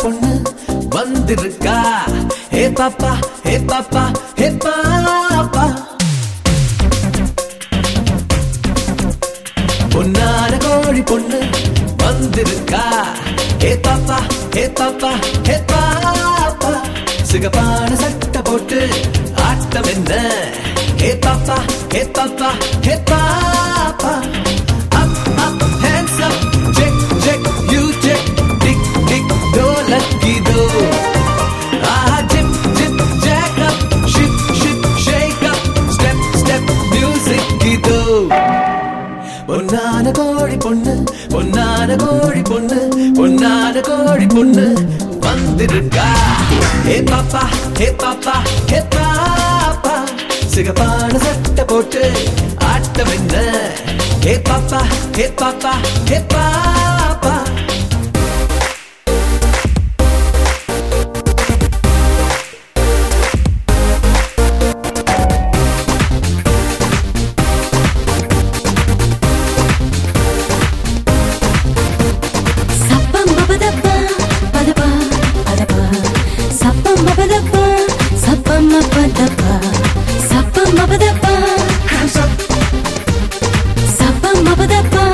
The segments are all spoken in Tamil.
பொண்ணு வந்திருக்கா ஹே பாப்பா ஹே பாப்பா ஹே பாப்பா பொன்னான கோழி பொண்ணு வந்திருக்கா ஹே பாப்பா ஹே பாப்பா ஹே பாப்பா சிகப்பான சட்டை போட்டு ஆட்டம் என்ன ஹே பாப்பா ஹே பாப்பா ஹே பாப்பா up up hands up check check you check tick tick do lucky do ஆஹா zip zip jack up ship ship shake up step step music இதோ பொன்னான கோழி பொண்ணு பொன்னான கோழி பொண்ணு பொன்னான கோழி பொண்ணு வந்திருக்கா ஹே பாப்பா ஹே பாப்பா ஹே பாப்பா சிகப்பான சட்டை போட்டு ஆட்டம் என்ன ஹே பாப்பா ஹே பாப்பா ஹே பாப்பா சப்பம் பபதப்பா பதப்பா பதப்பா சப்பம் பபதப்பா சப்பம் பபதப்பா சப்பம் பபதப்பா சப்பம் பபதப்பா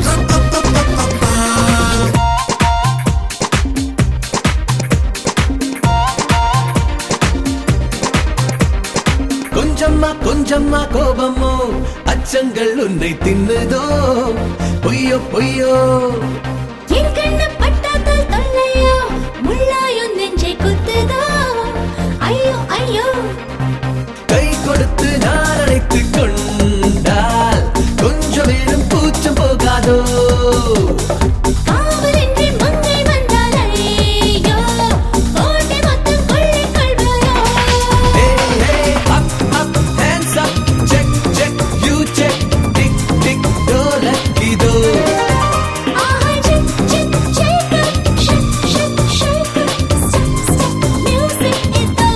கொஞ்சம்மா கொஞ்சம்மா கோபமோ அச்சங்கள் உன்னை தின்னுதோ பொய்யோ பொய்யோ என் கண்ணு பட்டாக்கள் தொல்லையோ முள்ளாயோ நெஞ்சை குத்துதோ ஐயோ ஐயோ கை கொடுத்து நான் அணைத்துக் கொண்டால் கொஞ்சம் வேணும் பூச்சம் போகாதோ காவலின்றி மங்கை வந்தால் ஐயோ கோட்டை மொத்தம் கொள்ளை கொள்வாயோ Hey, hey, up, up, hands up, check, check, you check, tick, tick, do lucky do. ஆஹா chick chick shake up shake shake shake up step step music இதோ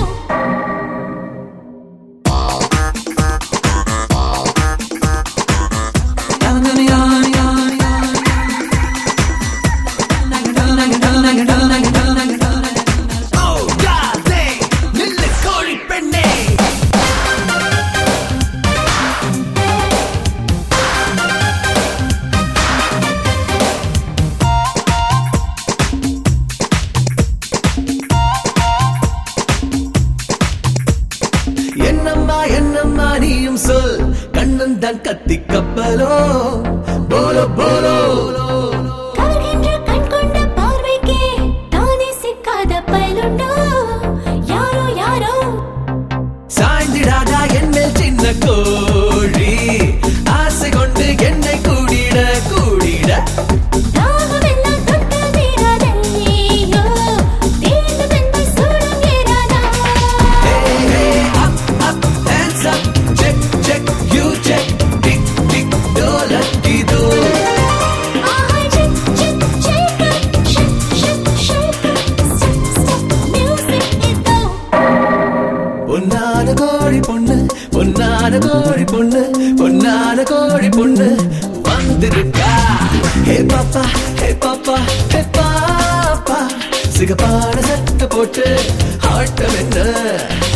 Oh, darling, நில்லு கோழி பெண்ணே. என்னம்மா என்னம்மா நீயும் சொல் கண்ணன் தான் கத்தி கப்பலோ போலோ போலோ கவர்கின்ற கண் கொண்ட பார்வைக்கே தானே சிக்காத பயலுண்டோ யாரோ யாரோ சாய்ந்திடாதா என்ன சின்ன கோழி ஆசை கொண்டு என்னை கூடிட கூடிட தாகமெல்லாம் தொட்டு தீராதையோ தீர்ந்து தன்மை சூடும் ஏறாதா Hey, hey, up, up, hands up, check, check, you check, tick, tick, do lucky do. ஆஹா chick chick shake up shake shake shake up step step music இதோ பொன்னான கோழி பொண்ணு பொன்னான கோழி பொண்ணு பொன்னான கோழி பொண்ணு வந்திருக்கா ஹே பாப்பா ஹே பாப்பா ஹே பாப்பா சிகப்பான சட்டை போட்டு ஆட்டம் என்ன